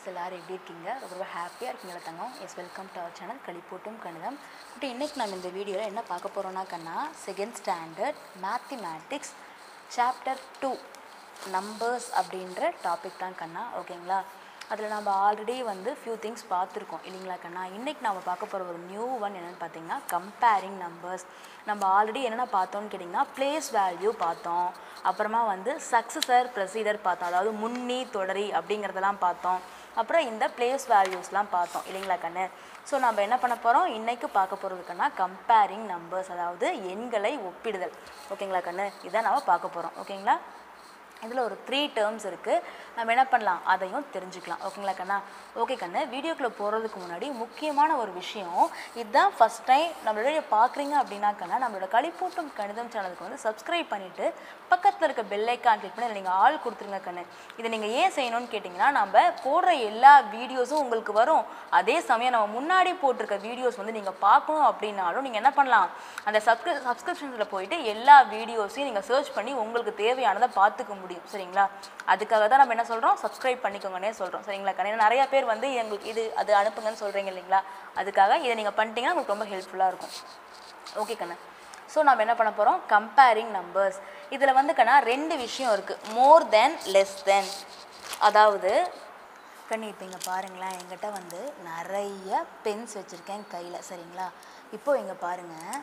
friends எல்லோரும் எப்படி இருக்கீங்க ரொம்ப ரொம்ப ஹாப்பியாக இருக்கீங்களா தங்கம் yes welcome to our channel களிப்பூட்டும் கணிதம் பட் இன்றைக்கி நம்ம இந்த வீடியோவில் என்ன பார்க்க போகிறோம்னா கண்ணா second standard mathematics chapter two numbers அப்படின்ற டாபிக் தான் கண்ணா ஓகேங்களா அதில் நம்ம ஆல்ரெடி வந்து ஃபியூ திங்ஸ் பார்த்துருக்கோம் இல்லைங்களா கண்ணா இன்றைக்கி நம்ம பார்க்க போகிற ஒரு நியூ ஒன் என்னென்னு பார்த்தீங்கன்னா கம்பேரிங் நம்பர்ஸ் நம்ம ஆல்ரெடி என்னென்ன பார்த்தோம்னு கேட்டிங்கன்னா பிளேஸ் வேல்யூ பார்த்தோம் அப்புறமா வந்து சக்ஸஸர் ப்ரொசீடர் பார்த்தோம் அதாவது முன்னி தொடரி அப்படிங்கிறதெல்லாம் பார்த்தோம் அப்புறம் இந்த பிளேஸ் வேல்யூஸ்லாம் பார்த்தோம் இல்லைங்களா கண்ணு ஸோ நம்ம என்ன பண்ண போகிறோம் இன்றைக்கு பார்க்க போகிறதுக்குன்னா கம்பேரிங் நம்பர்ஸ் அதாவது எண்களை ஒப்பிடுதல் ஓகேங்களா கண்ணு இதான் நம்ம பார்க்க போகிறோம் ஓகேங்களா இதில் ஒரு த்ரீ டேர்ம்ஸ் இருக்குது நம்ம என்ன பண்ணலாம் அதையும் தெரிஞ்சுக்கலாம் ஓகேங்களா கண்ணா ஓகே கண்ணு வீடியோக்குள்ளே போகிறதுக்கு முன்னாடி முக்கியமான ஒரு விஷயம் இதுதான் ஃபஸ்ட் டைம் நம்மளோட பார்க்குறீங்க அப்படின்னா கண்ணா நம்மளோட களிப்பூட்டும் கணிதம் சேனலுக்கு வந்து சப்ஸ்கிரைப் பண்ணிவிட்டு பக்கத்தில் இருக்க பெல் ஐக்கான் கிளிக் பண்ணி நீங்கள் ஆள் கொடுத்துருங்க கண்ணு இதை நீங்கள் ஏன் செய்யணும்னு கேட்டிங்கன்னா நம்ம போடுற எல்லா வீடியோஸும் உங்களுக்கு வரும் அதே சமயம் நம்ம முன்னாடி போட்டிருக்க வீடியோஸ் வந்து நீங்கள் பார்க்கணும் அப்படின்னாலும் நீங்கள் என்ன பண்ணலாம் அந்த சப்ஸ்கிரி சப்ஸ்கிரிப்ஷன்ஸில் போயிட்டு எல்லா வீடியோஸையும் நீங்கள் சர்ச் பண்ணி உங்களுக்கு தேவையானதை பார்த்துக்க முடியும் சரிங்களா அதுக்காக தான் நம்ம என்ன சொல்கிறோம் சப்ஸ்கிரைப் பண்ணிக்கோங்கன்னே சொல்கிறோம் சரிங்களா கண்ணு நிறைய பேர் வந்து எங்களுக்கு இது அது அனுப்புங்கன்னு சொல்கிறீங்க இல்லைங்களா அதுக்காக இதை நீங்கள் பண்ணிட்டீங்கன்னா உங்களுக்கு ரொம்ப ஹெல்ப்ஃபுல்லாக இருக்கும் ஓகே கண்ணு ஸோ நம்ம என்ன பண்ண போகிறோம் கம்பேரிங் நம்பர்ஸ் இதில் வந்து கண்ணா ரெண்டு விஷயம் இருக்குது மோர் தென் லெஸ் தென் அதாவது கண்ணு இப்போ இங்கே பாருங்களேன் என்கிட்ட வந்து நிறைய பென்ஸ் வச்சுருக்கேன் கையில் சரிங்களா இப்போது இங்கே பாருங்கள்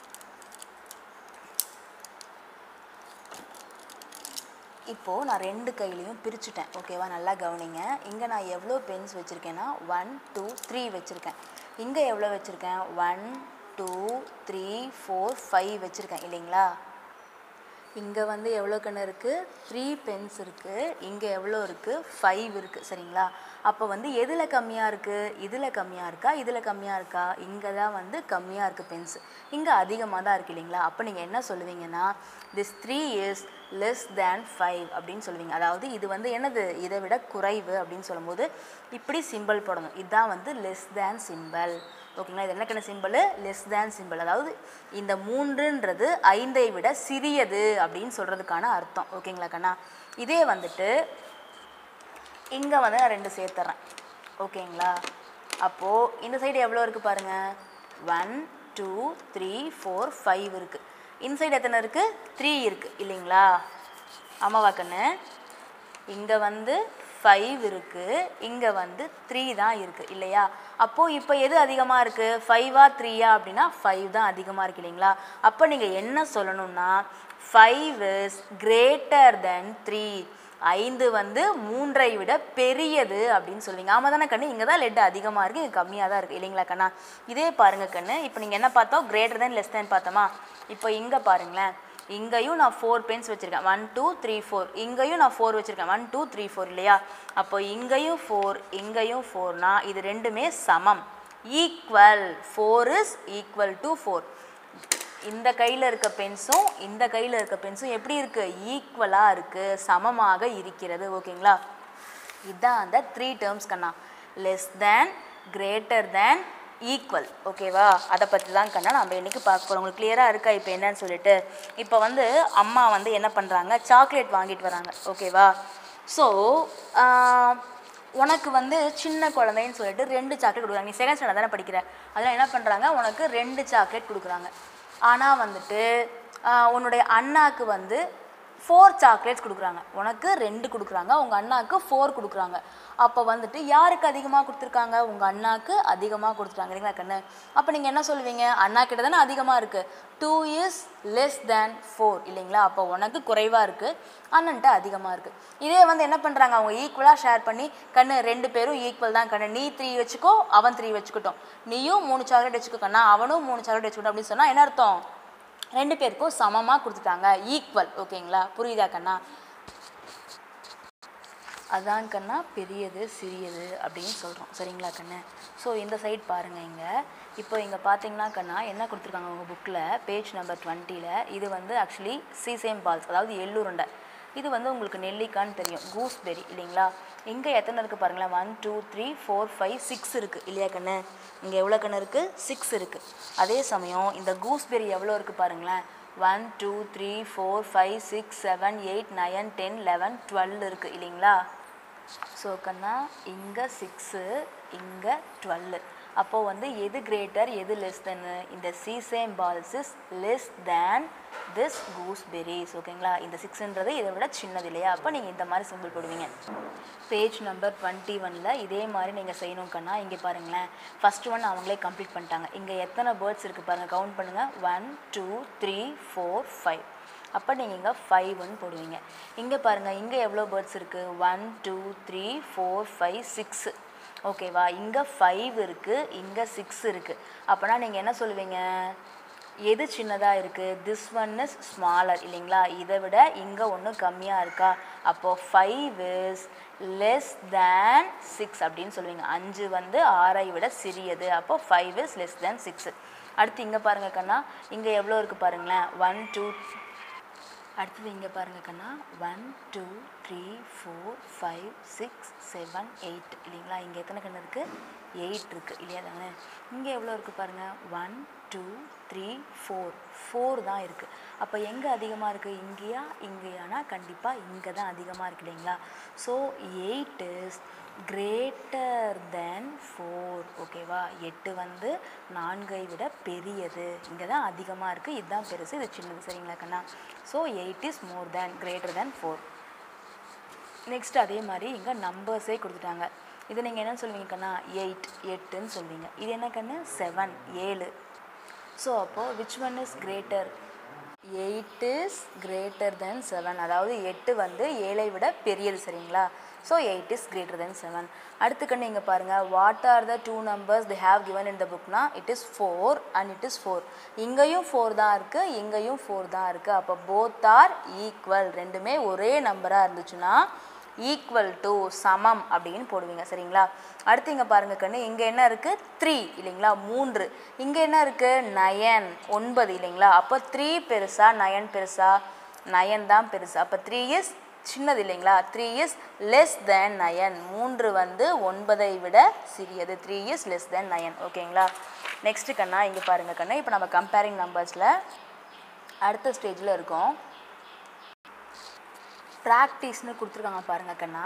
இப்போது நான் ரெண்டு கையிலையும் பிரிச்சுட்டேன் ஓகேவா நல்லா கவனிங்க இங்கே நான் எவ்வளோ பென்ஸ் வச்சுருக்கேன்னா ஒன் டூ த்ரீ வச்சுருக்கேன் இங்கே எவ்வளோ வச்சுருக்கேன் one two three four five வச்சுருக்கேன் இல்லைங்களா இங்கே வந்து எவ்வளோ கண்ணு இருக்குது த்ரீ பென்ஸ் இருக்குது இங்கே எவ்வளோ இருக்குது ஃபைவ் இருக்குது சரிங்களா அப்போ வந்து எதில் கம்மியாக இருக்குது இதில் கம்மியாக இருக்கா இதில் கம்மியாக இருக்கா இங்கே தான் வந்து கம்மியாக இருக்குது பென்ஸ் இங்கே அதிகமாக தான் இருக்குது இல்லைங்களா அப்போ நீங்கள் என்ன சொல்லுவீங்கன்னா this three is less than five அப்படின்னு சொல்லுவீங்க அதாவது இது வந்து என்னது இதை விட குறைவு அப்படின்னு சொல்லும்போது இப்படி சிம்பிள் போடணும் இதுதான் வந்து லெஸ் தேன் சிம்பிள் ஓகேங்களா இது என்ன சிம்பிள் லெஸ் தேன் சிம்பிள் அதாவது இந்த மூன்றுன்றது ஐந்தை விட சிறியது அப்படின்னு சொல்கிறதுக்கான அர்த்தம் ஓகேங்களா கண்ணா இதே வந்துட்டு இங்கே வந்து நான் ரெண்டு சேர்த்துறேன் ஓகேங்களா அப்போது இந்த சைடு எவ்வளோ இருக்குது பாருங்கள் one two three four five இருக்குது இன்சைடு எத்தனை இருக்குது த்ரீ இருக்குது இல்லைங்களா ஆமாவா கண்ணு இங்கே வந்து ஃபைவ் இருக்குது இங்கே வந்து த்ரீ தான் இருக்குது இல்லையா அப்போது இப்போ எது அதிகமாக இருக்குது ஃபைவா த்ரீயா அப்படின்னா ஃபைவ் தான் அதிகமாக இருக்குது இல்லைங்களா அப்போ நீங்கள் என்ன சொல்லணும்னா five is greater than three ஐந்து வந்து மூன்றை விட பெரியது அப்படின்னு சொல்லுவீங்க ஆமாம் தானே கண்ணு இங்கே தான் லெட் அதிகமாக இருக்குது இங்கே கம்மியாக தான் இருக்குது இல்லைங்களா கண்ணா இதே பாருங்கள் கண்ணு இப்போ நீங்கள் என்ன பார்த்தோம் கிரேட்டர் தென் லெஸ் தென் பார்த்தோமா இப்போ இங்கே பாருங்களேன் இங்கேயும் நான் ஃபோர் பென்ஸ் வச்சுருக்கேன் ஒன் டூ த்ரீ ஃபோர் இங்கேயும் நான் ஃபோர் வச்சுருக்கேன் ஒன் டூ த்ரீ ஃபோர் இல்லையா அப்போ இங்கேயும் ஃபோர் இங்கேயும் ஃபோர்னா இது ரெண்டுமே சமம் equal four is equal to four இந்த கையில் இருக்க பென்ஸும் இந்த கையில் இருக்க பென்ஸும் எப்படி இருக்குது ஈக்குவலாக இருக்குது சமமாக இருக்கிறது ஓகேங்களா இதுதான் அந்த த்ரீ டேர்ம்ஸ் கண்ணா less than greater than equal ஓகேவா அதை பற்றி தான் கண்ணா நம்ம இன்றைக்கி பார்க்க போகிறோம் உங்களுக்கு கிளியராக இருக்கா இப்போ என்னன்னு சொல்லிட்டு இப்போ வந்து அம்மா வந்து என்ன பண்ணுறாங்க சாக்லேட் வாங்கிட்டு வராங்க ஓகேவா ஸோ உனக்கு வந்து சின்ன குழந்தைன்னு சொல்லிட்டு ரெண்டு சாக்லேட் கொடுக்குறாங்க நீ செகண்ட் ஸ்டாண்டர்ட் தானே படிக்கிற அதெல்லாம் என்ன பண்ணுறாங்க உனக்கு ரெண்டு சாக்லேட் கொடுக்குறாங்க ஆனால் வந்துட்டு உன்னுடைய அண்ணாக்கு வந்து ஃபோர் சாக்லேட்ஸ் கொடுக்குறாங்க உனக்கு ரெண்டு கொடுக்குறாங்க உங்கள் அண்ணாக்கு ஃபோர் கொடுக்குறாங்க அப்போ வந்துட்டு யாருக்கு அதிகமாக கொடுத்துருக்காங்க உங்கள் அண்ணாக்கு அதிகமாக கொடுத்துருக்காங்க இல்லைங்களா கண்ணு அப்போ நீங்கள் என்ன சொல்லுவீங்க அண்ணா கிட்ட தானே அதிகமாக இருக்குது two years less than four இல்லைங்களா அப்போ உனக்கு குறைவாக இருக்குது அண்ணன்ட்ட அதிகமாக இருக்குது இதே வந்து என்ன பண்ணுறாங்க அவங்க ஈக்குவலாக ஷேர் பண்ணி கண்ணு ரெண்டு பேரும் ஈக்குவல் தான் கண்ணு நீ த்ரீ வச்சுக்கோ அவன் த்ரீ வச்சுக்கிட்டோம் நீயும் மூணு சாக்லேட் வச்சுக்கோ கண்ணா அவனும் மூணு சாக்லேட் வச்சுக்கிட்டோம் அப்படின்னு சொன்னால் என்ன அர்த்தம் ரெண்டு பேருக்கும் சமமாக கொடுத்துட்டாங்க ஈக்குவல் ஓகேங்களா புரியுதா கண்ணா அதான் கண்ணா பெரியது சிறியது அப்படின்னு சொல்கிறோம் சரிங்களா கண்ணு ஸோ இந்த சைட் பாருங்கள் இங்கே இப்போ இங்கே பார்த்தீங்கன்னா கண்ணா என்ன கொடுத்துருக்காங்க உங்கள் புக்கில் பேஜ் நம்பர் டுவெண்ட்டியில் இது வந்து ஆக்சுவலி சீசேம் பால்ஸ் அதாவது எள்ளுருண்டை இது வந்து உங்களுக்கு நெல்லிக்கான்னு தெரியும் கூஸ்பெரி இல்லைங்களா இங்கே எத்தனை இருக்குது பாருங்களேன் one two three four five six இருக்குது இல்லையா கண்ணு இங்கே எவ்வளோ கண்ணு இருக்குது சிக்ஸ் இருக்குது அதே சமயம் இந்த கூஸ்பெரி எவ்வளோ இருக்குது பாருங்களேன் one two three four five six seven eight nine ten eleven twelve இருக்குது இல்லைங்களா ஸோ கண்ணா இங்கே சிக்ஸு இங்கே டுவெல்லு அப்போது வந்து எது கிரேட்டர் எது லெஸ் தென்னு இந்த சி same balls is less than this gooseberries ஓகேங்களா இந்த சிக்ஸ்ன்றது இதை விட சின்னது இல்லையா அப்போ நீங்கள் இந்த மாதிரி சிம்பிள் போடுவீங்க பேஜ் நம்பர் டுவெண்ட்டி ஒனில் இதே மாதிரி நீங்கள் செய்யணும் கண்ணா இங்கே பாருங்களேன் ஃபஸ்ட் ஒன் அவங்களே கம்ப்ளீட் பண்ணிட்டாங்க இங்கே எத்தனை பேர்ட்ஸ் இருக்குது பாருங்கள் கவுண்ட் பண்ணுங்கள் one two three four five அப்போ நீங்கள் இங்கே ஃபைவ்னு போடுவீங்க இங்கே பாருங்கள் இங்கே எவ்வளோ பேர்ட்ஸ் இருக்குது one two three four five six ஓகேவா இங்கே ஃபைவ் இருக்குது இங்கே சிக்ஸ் இருக்குது அப்போனா நீங்கள் என்ன சொல்லுவீங்க எது சின்னதாக இருக்குது திஸ் ஒன் இஸ் ஸ்மாலர் இல்லைங்களா இதை விட இங்கே ஒன்று கம்மியாக இருக்கா அப்போது five is less than six அப்படின்னு சொல்லுவீங்க அஞ்சு வந்து ஆறை விட சிறியது அப்போது five is less than six அடுத்து இங்கே பாருங்கள் கண்ணா இங்கே எவ்வளோ இருக்குது பாருங்களேன் ஒன் டூ அடுத்தது இங்கே பாருங்கள் கண்ணா one two three four five six seven eight இல்லைங்களா இங்கே எத்தனை கண்ணு இருக்குது எயிட் இருக்குது இல்லையா தானே இங்கே எவ்வளோ இருக்குது பாருங்கள் one two three four four தான் இருக்குது அப்போ எங்கே அதிகமாக இருக்குது இங்கேயா இங்கேயானா கண்டிப்பாக இங்கே தான் அதிகமாக இருக்குது இல்லைங்களா so eight is greater than four ஓகேவா எட்டு வந்து நான்கை விட பெரியது இங்கே தான் அதிகமாக இருக்குது இதுதான் பெருசு இது சின்னது சரிங்களா கண்ணா so eight is more than greater than four next அதே மாதிரி இங்கே நம்பர்ஸே கொடுத்துட்டாங்க இது நீங்கள் என்ன சொல்லுவீங்க கண்ணா எயிட் எட்டுன்னு சொல்வீங்க இது என்ன கண்ணு செவன் ஏழு ஸோ அப்போது which one is greater eight is greater than seven அதாவது எட்டு வந்து ஏழை விட பெரியது சரிங்களா so eight is greater than seven அடுத்து கண்ணு இங்கே பாருங்கள் what are the two numbers they have given in the புக்னா it is four and it is four இங்கேயும் ஃபோர் தான் இருக்குது இங்கேயும் ஃபோர் தான் இருக்குது அப்போ போத் ஆர் ஈக்குவல் ரெண்டுமே ஒரே நம்பராக இருந்துச்சுன்னா ஈக்குவல் டு சமம் அப்படின்னு போடுவீங்க சரிங்களா அடுத்து இங்கே பாருங்க கண்ணு இங்கே என்ன இருக்குது த்ரீ இல்லைங்களா மூன்று இங்கே என்ன இருக்குது நயன் ஒன்பது இல்லைங்களா அப்போ த்ரீ பெருசா நயன் பெருசா நயன் தான் பெருசு அப்போ த்ரீ இஸ் சின்னது இல்லைங்களா three is less than nine மூன்று வந்து ஒன்பதை விட சிறியது three is less than nine ஓகேங்களா நெக்ஸ்ட்டு கண்ணா இங்கே பாருங்க கண்ணா இப்போ நம்ம கம்பேரிங் நம்பர்ஸில் அடுத்த ஸ்டேஜில் இருக்கோம் ப்ராக்டிஸ்னு கொடுத்துருக்காங்க பாருங்க கண்ணா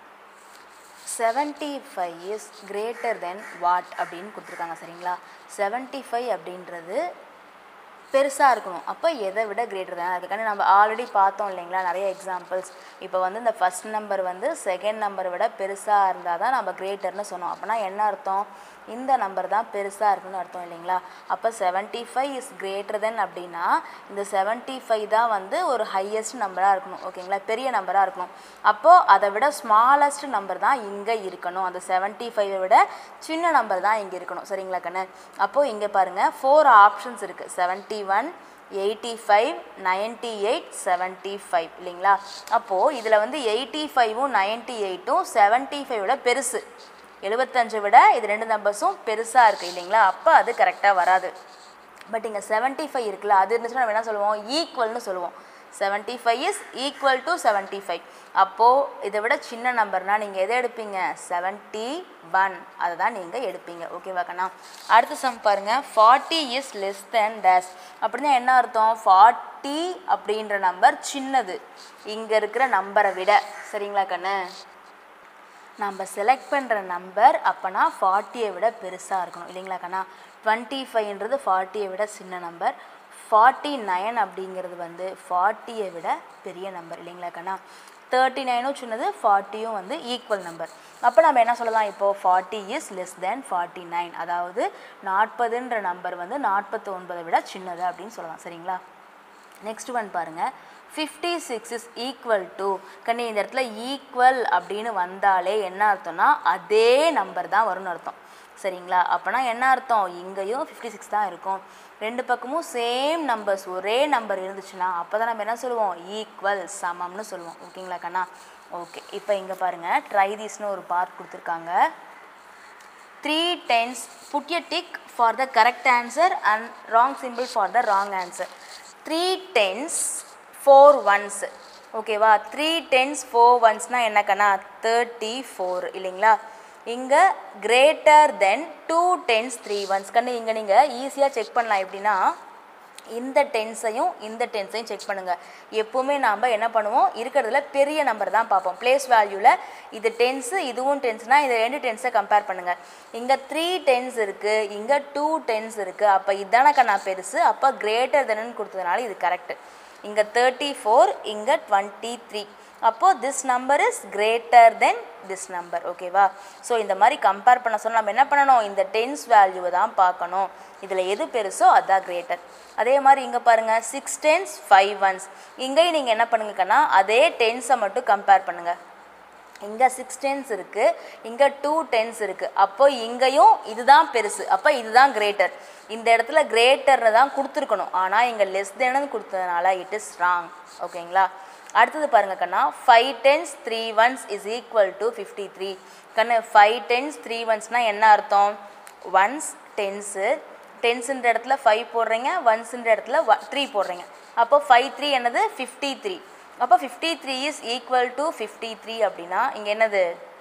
seventy five is greater than what அப்படின்னு கொடுத்துருக்காங்க சரிங்களா செவன்ட்டி ஃபைவ் அப்படின்றது பெருசாக இருக்கணும் அப்போ எதை விட கிரேட்டர் தான் இருக்குது நம்ம ஆல்ரெடி பார்த்தோம் இல்லைங்களா நிறைய எக்ஸாம்பிள்ஸ் இப்போ வந்து இந்த ஃபஸ்ட் நம்பர் வந்து செகண்ட் நம்பரை விட பெருசாக இருந்தால் தான் நம்ம கிரேட்டர்னு சொன்னோம் அப்போனா என்ன அர்த்தம் இந்த நம்பர் தான் பெருசாக இருக்குன்னு அர்த்தம் இல்லைங்களா அப்போ seventy five is greater than அப்படின்னா இந்த செவன்ட்டி ஃபைவ் தான் வந்து ஒரு ஹையஸ்ட் நம்பராக இருக்கணும் ஓகேங்களா பெரிய நம்பராக இருக்கணும் அப்போது அதை விட ஸ்மாலஸ்ட் நம்பர் தான் இங்கே இருக்கணும் அந்த செவன்ட்டி ஃபைவை விட சின்ன நம்பர் தான் இங்கே இருக்கணும் சரிங்களா கண்ணு அப்போது இங்கே பாருங்கள் ஃபோர் ஆப்ஷன்ஸ் இருக்குது seventy one eighty five ninety eight seventy five இல்லைங்களா அப்போது இதில் வந்து எயிட்டி ஃபைவும் நைன்ட்டி எயிட்டும் செவன்ட்டி ஃபைவோட பெருசு எழுபத்தஞ்சை விட இது ரெண்டு நம்பர்ஸும் பெருசாக இருக்குது இல்லைங்களா அப்போ அது கரெக்டாக வராது பட் இங்கே செவன்ட்டி ஃபைவ் இருக்குல்ல அது இருந்துச்சுன்னா நம்ம என்ன சொல்லுவோம் ஈக்குவல்னு சொல்லுவோம் seventy five is equal to seventy five அப்போது இதை விட சின்ன நம்பர்னால் நீங்கள் எதை எடுப்பீங்க செவன்ட்டி ஒன் அதை தான் நீங்கள் எடுப்பீங்க ஓகேவா கண்ணா அடுத்த சம் பாருங்கள் forty is less than days அப்படின்னா என்ன அர்த்தம் ஃபார்ட்டி அப்படின்ற நம்பர் சின்னது இங்கே இருக்கிற நம்பரை விட சரிங்களா கண்ணு நம்ம செலக்ட் பண்ணுற நம்பர் அப்போனா ஃபார்ட்டியை விட பெருசாக இருக்கணும் இல்லைங்களா கண்ணா டுவெண்ட்டி ஃபைவ்ன்றது ஃபார்ட்டியை விட சின்ன நம்பர் ஃபார்ட்டி நைன் அப்படிங்கிறது வந்து ஃபார்ட்டியை விட பெரிய நம்பர் இல்லைங்களா கண்ணா தேர்ட்டி நைனும் சின்னது ஃபார்ட்டியும் வந்து ஈக்குவல் நம்பர் அப்போ நம்ம என்ன சொல்லலாம் இப்போது forty is less than forty nine அதாவது நாற்பதுன்ற நம்பர் வந்து நாற்பத்தி ஒன்பதை விட சின்னது அப்படின்னு சொல்லலாம் சரிங்களா நெக்ஸ்ட் ஒன் பாருங்கள் fifty six is equal to கண்ணி இந்த இடத்துல ஈக்குவல் அப்படின்னு வந்தாலே என்ன அர்த்தம்னா அதே நம்பர் தான் வரும்னு அர்த்தம் சரிங்களா அப்போனா என்ன அர்த்தம் இங்கேயும் ஃபிஃப்டி சிக்ஸ் தான் இருக்கும் ரெண்டு பக்கமும் சேம் நம்பர்ஸ் ஒரே நம்பர் இருந்துச்சுன்னா அப்போ தான் நம்ம என்ன சொல்லுவோம் ஈக்குவல் சமம்னு சொல்லுவோம் ஓகேங்களா கண்ணா ஓகே இப்போ இங்கே பாருங்கள் ட்ரை திஸ்னு ஒரு பார்ட் கொடுத்துருக்காங்க three tens put a tick for the correct answer and wrong simple for the wrong answer three tens four ones ஓகேவா த்ரீ டென்ஸ் ஃபோர் ஒன்ஸ்னால் என்ன கண்ணா தேர்ட்டி ஃபோர் இல்லைங்களா இங்கே greater than two tens three ones கண்ணு இங்கே நீங்கள் ஈஸியாக செக் பண்ணலாம் எப்படின்னா இந்த டென்ஸையும் இந்த டென்ஸையும் செக் பண்ணுங்கள் எப்போவுமே நாம் என்ன பண்ணுவோம் இருக்கிறதுல பெரிய நம்பர் தான் பார்ப்போம் பிளேஸ் வேல்யூவில் இது டென்ஸு இதுவும் டென்ஸ்னால் இந்த ரெண்டு டென்ஸை கம்பேர் பண்ணுங்கள் இங்கே த்ரீ டென்ஸ் இருக்குது இங்கே டூ டென்ஸ் இருக்குது அப்போ இதானக்கா நான் பெருசு அப்போ கிரேட்டர் தென்னு கொடுத்ததுனால இது கரெக்டு இங்கே தேர்ட்டி ஃபோர் இங்கே டுவெண்ட்டி த்ரீ அப்போது this number is greater than this number ஓகேவா ஸோ இந்த மாதிரி கம்பேர் பண்ண சொன்னால் நம்ம என்ன பண்ணணும் இந்த டென்ஸ் வேல்யூவை தான் பார்க்கணும் இதில் எது பெருசோ அதுதான் கிரேட்டர் அதே மாதிரி இங்கே பாருங்கள் சிக்ஸ் டென்ஸ் ஃபைவ் ஒன்ஸ் இங்கேயும் நீங்கள் என்ன பண்ணுங்கக்கன்னா அதே டென்ஸை மட்டும் கம்பேர் பண்ணுங்கள் இங்கே சிக்ஸ் டென்ஸ் இருக்குது இங்கே டூ டென்ஸ் இருக்குது அப்போ இங்கேயும் இதுதான் பெருசு அப்போ இதுதான் கிரேட்டர் இந்த இடத்துல கிரேட்டர்னு தான் கொடுத்துருக்கணும் ஆனால் இங்கே லெஸ் தேனு கொடுத்ததுனால இட் இஸ் ராங் ஓகேங்களா அடுத்தது பாருங்க கண்ணா five tens three ones is equal to fifty three கண்ணு ஃபைவ் டென்ஸ் த்ரீ ஒன்ஸ்னால் என்ன அர்த்தம் ஒன்ஸ் டென்ஸு டென்ஸுன்ற இடத்துல ஃபைவ் போடுறீங்க ஒன்ஸுன்ற இடத்துல த்ரீ போடுறீங்க அப்போ ஃபைவ் த்ரீ என்னது ஃபிஃப்டி த்ரீ அப்போ fifty three is equal to fifty three அப்படின்னா இங்கே என்னது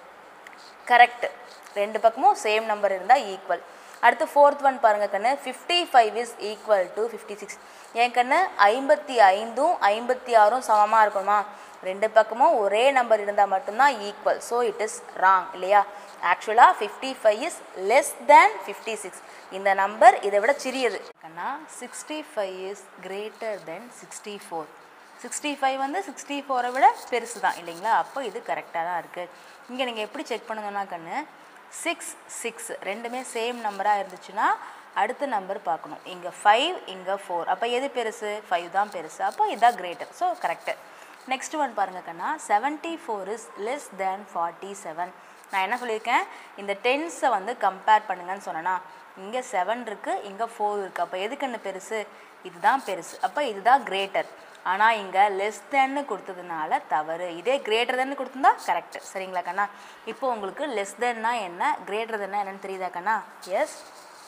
கரெக்ட் ரெண்டு பக்கமும் சேம் நம்பர் இருந்தால் ஈக்குவல் அடுத்து ஃபோர்த் ஒன் பாருங்கள் கண்ணு fifty five is equal to fifty six என் கண்ணு ஐம்பத்தி ஐந்தும் ஐம்பத்தி ஆறும் சமமாக இருக்கணுமா ரெண்டு பக்கமும் ஒரே நம்பர் இருந்தால் மட்டும்தான் equal so it is wrong இல்லையா ஆக்சுவலாக fifty five is less than fifty six இந்த நம்பர் இதை விட சிறியது கண்ணா sixty five is greater than sixty four sixty five வந்து சிக்ஸ்டி ஃபோரை விட பெருசு தான் இல்லைங்களா அப்போ இது கரெக்டாக தான் இருக்குது இங்கே நீங்கள் எப்படி செக் பண்ணணும்னா கண்ணு சிக்ஸ் சிக்ஸ் ரெண்டுமே சேம் நம்பராக இருந்துச்சுன்னா அடுத்த நம்பர் பார்க்கணும் இங்கே ஃபைவ் இங்கே ஃபோர் அப்போ எது பெருசு ஃபைவ் தான் பெருசு அப்போ இதுதான் greater so correct next one பாருங்க கண்ணா seventy four is less than forty seven நான் என்ன சொல்லியிருக்கேன் இந்த டென்ஸை வந்து கம்பேர் பண்ணுங்கன்னு சொன்னேன்னா இங்கே செவன் இருக்குது இங்கே ஃபோர் இருக்குது அப்போ எதுக்குன்னு பெருசு இதுதான் பெருசு அப்போ இதுதான் கிரேட்டர் ஆனால் இங்கே லெஸ் தென்னு கொடுத்ததுனால தவறு இதே கிரேட்டர் தென்னு கொடுத்துருந்தா கரெக்ட் சரிங்களா கண்ணா இப்போ உங்களுக்கு லெஸ் தென்னா என்ன கிரேட்டர் தென்னா என்னன்னு தெரியுதா கண்ணா எஸ்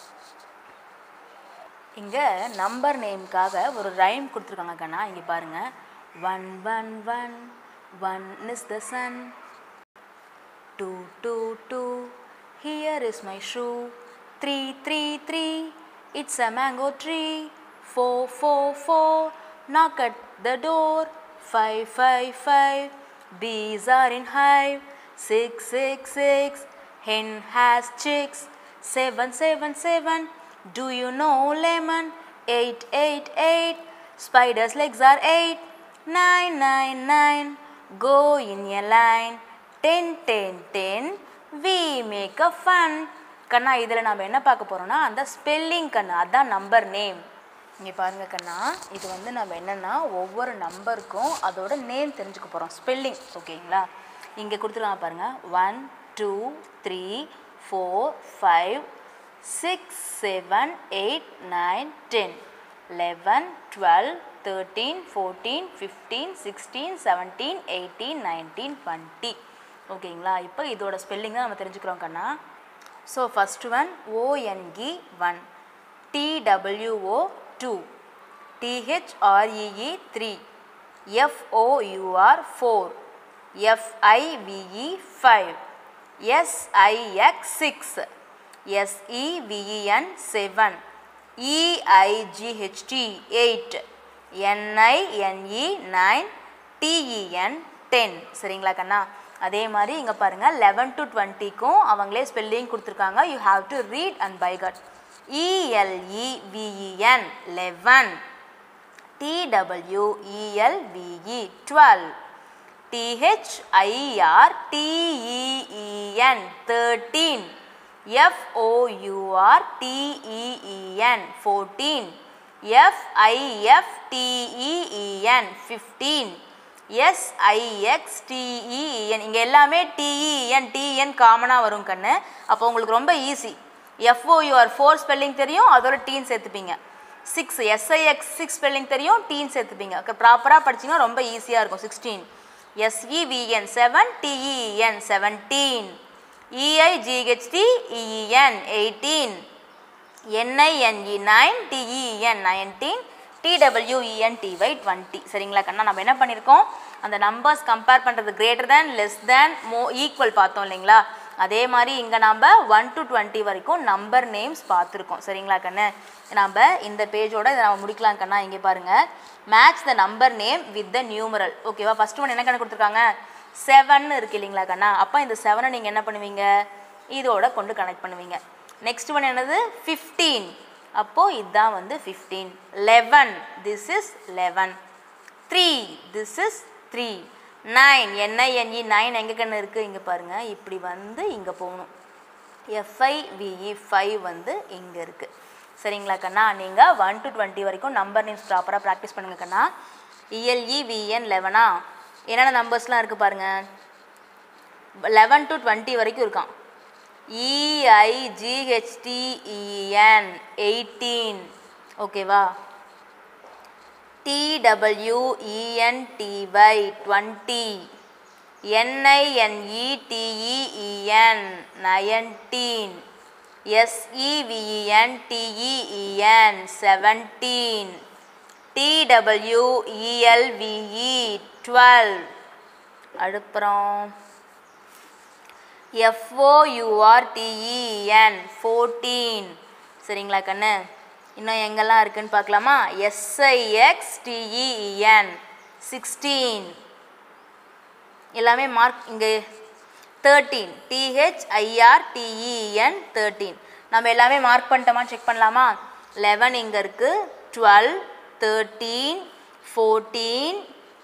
இங்கே நம்பர் நேம்க்காக ஒரு ரைம் கொடுத்துருக்காங்க கண்ணா இங்கே பாருங்கள் one one one one is the sun two two two here is my shoe three three three it's a mango tree four four four knock at the door five five five bees are in hive six six six hen has chicks seven seven seven do you know lemon eight eight eight spider's legs are eight nine nine nine go in a line ten ten ten we make a fun கண்ணா இதில் நம்ம என்ன பார்க்க போகிறோம்னா அந்த spelling கண்ணா அதான் number name இங்கே பாருங்க கண்ணா இது வந்து நம்ம என்னென்னா ஒவ்வொரு நம்பருக்கும் அதோட நேம் தெரிஞ்சுக்க போகிறோம் ஸ்பெல்லிங் ஓகேங்களா இங்கே கொடுத்துருக்காங்க பாருங்கள் one two three four five six seven eight nine ten eleven twelve thirteen fourteen fifteen sixteen seventeen eighteen nineteen twenty ஓகேங்களா இப்போ இதோட ஸ்பெல்லிங் தான் நம்ம தெரிஞ்சுக்கிறோம் கண்ணா so first one O N E one T W O two T H R E E three F O U R four F I V E five S I X six S E V E N seven E I G H T eight N I N E nine T E N ten சரிங்களா கண்ணா அதே மாதிரி இங்கே பாருங்கள் லெவன் டு டுவெண்ட்டிக்கும் அவங்களே ஸ்பெல்லிங் கொடுத்துருக்காங்க you have to read and bye cut இஎல்இவிஇஎன் eleven TWELVE twelve டிஹெச்ஐஆர் TEEN thirteen FOUR TEEN fourteen எஃப்ஐஎஃப்டிஇஇஎன் fifteen எஸ்ஐஎக்ஸ்டிஇஎன் இங்கே எல்லாமே டிஇஎன் டிஎன் காமனாக வரும் கண்ணு அப்போ உங்களுக்கு ரொம்ப ஈஸி எஃப்ஓயூஆர் ஃபோர் ஸ்பெல்லிங் தெரியும் அதோட டீன் சேர்த்துப்பீங்க சிக்ஸ் எஸ்ஐஎக்ஸ் சிக்ஸ் ஸ்பெல்லிங் தெரியும் டீன் சேர்த்துப்பீங்க ப்ராப்பராக படிச்சிங்கன்னா ரொம்ப ஈஸியாக இருக்கும் sixteen S E V N seven T E N seventeen E I G H T E E N eighteen N I N E nine T E N nineteen T W E N T Y twenty சரிங்களா கண்ணா நம்ம என்ன பண்ணியிருக்கோம் அந்த நம்பர்ஸ் கம்பேர் பண்ணுறது greater than less than more equal பார்த்தோம் இல்லைங்களா அதே மாதிரி இங்கே நம்ம ஒன் டு டுவெண்ட்டி வரைக்கும் நம்பர் நேம்ஸ் பார்த்துருக்கோம் சரிங்களா கண்ணு நம்ம இந்த பேஜோட இதை நம்ம முடிக்கலாம் கண்ணா இங்கே பாருங்கள் match the number name with the numeral ஓகேவா ஃபஸ்ட்டு ஒன் என்ன கணக்கு கொடுத்துருக்காங்க செவன் இருக்கு இல்லைங்களா கண்ணா அப்போ இந்த செவனை நீங்கள் என்ன பண்ணுவீங்க இதோட கொண்டு கனெக்ட் பண்ணுவீங்க நெக்ஸ்ட் ஒன் என்னது ஃபிஃப்டீன் அப்போது இதுதான் வந்து fifteen eleven this is eleven three this is three nine N I N E nine எங்கே கண்ணு இருக்குது இங்கே பாருங்கள் இப்படி வந்து இங்கே போகணும் எஃப்ஐவிஇ ஃபைவ் வந்து இங்கே இருக்குது சரிங்களா கண்ணா நீங்கள் ஒன் டு டுவெண்ட்டி வரைக்கும் நம்பர் நேம்ஸ் ப்ராப்பராக ப்ராக்டிஸ் பண்ணுங்க கண்ணா இஎல்இ விஎன் லெவனா என்னென்ன நம்பர்ஸ்லாம் இருக்குது பாருங்கள் லெவன் டு டுவெண்ட்டி வரைக்கும் இருக்கான் இஐஜிஹெச்டிஇஎன் எயிட்டீன் ஓகேவா டிடபிள்யூஇஎன்டிஒய் twenty என்ஐஎன்இடிஇஇஎன் nineteen எஸ்இவிஇஎன்டிஇஇஎன் seventeen TWELVE twelve அடுப்புறம் எஃப்ஓயூஆர்டிஇஎன் fourteen சரிங்களா கண்ணு இன்னும் எங்கெல்லாம் இருக்குன்னு பார்க்கலாமா எஸ்ஐஎக்ஸ்டிஇஎன் சிக்ஸ்டீன் எல்லாமே மார்க் இங்கே தேர்ட்டீன் டிஹெச்ஐஆர்டிஇஎன் தேர்ட்டீன் நம்ம எல்லாமே மார்க் பண்ணிட்டோமா செக் பண்ணலாமா லெவன் இங்கே இருக்குது twelve thirteen fourteen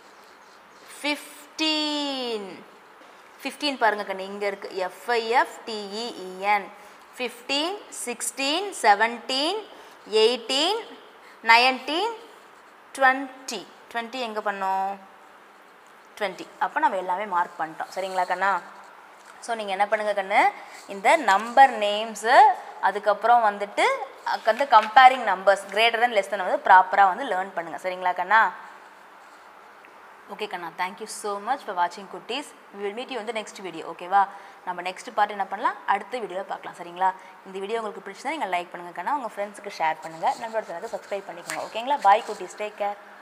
fifteen fifteen பாருங்கள் கண்ணு இங்கே இருக்குது FIF TEEN fifteen sixteen seventeen eighteen nineteen twenty twenty எங்கே பண்ணோம் டுவெண்ட்டி அப்போ நம்ம எல்லாமே மார்க் பண்ணிட்டோம் சரிங்களா கண்ணா ஸோ நீங்கள் என்ன பண்ணுங்கள் கண்ணு இந்த நம்பர் நேம்ஸு அதுக்கப்புறம் வந்துட்டு அக்கு வந்து comparing numbers greater than less than வந்து ப்ராப்பராக வந்து லேர்ன் பண்ணுங்கள் சரிங்களா கண்ணா ஓகே கண்ணா தேங்க்யூ ஸோ மச் ஃபார் வாட்சிங் குட்டீஸ் வி வில் மீட் யூ வந்து நெக்ஸ்ட் வீடியோ ஓகேவா நம்ம நெக்ஸ்ட் பார்ட் என்ன பண்ணலாம் அடுத்த வீடியோவில் பார்க்கலாம் சரிங்களா இந்த வீடியோ உங்களுக்கு பிடிச்சதா நீங்கள் லைக் பண்ணுங்கள் கண்ணா உங்கள் ஃப்ரெண்ட்ஸுக்கு ஷேர் பண்ணுங்கள் நம்மளோட சேனலுக்கு சப்ஸ்கிரைப் பண்ணிக்கோங்க ஓகேங்களா பாய் குட்டீஸ் டேக் கேர்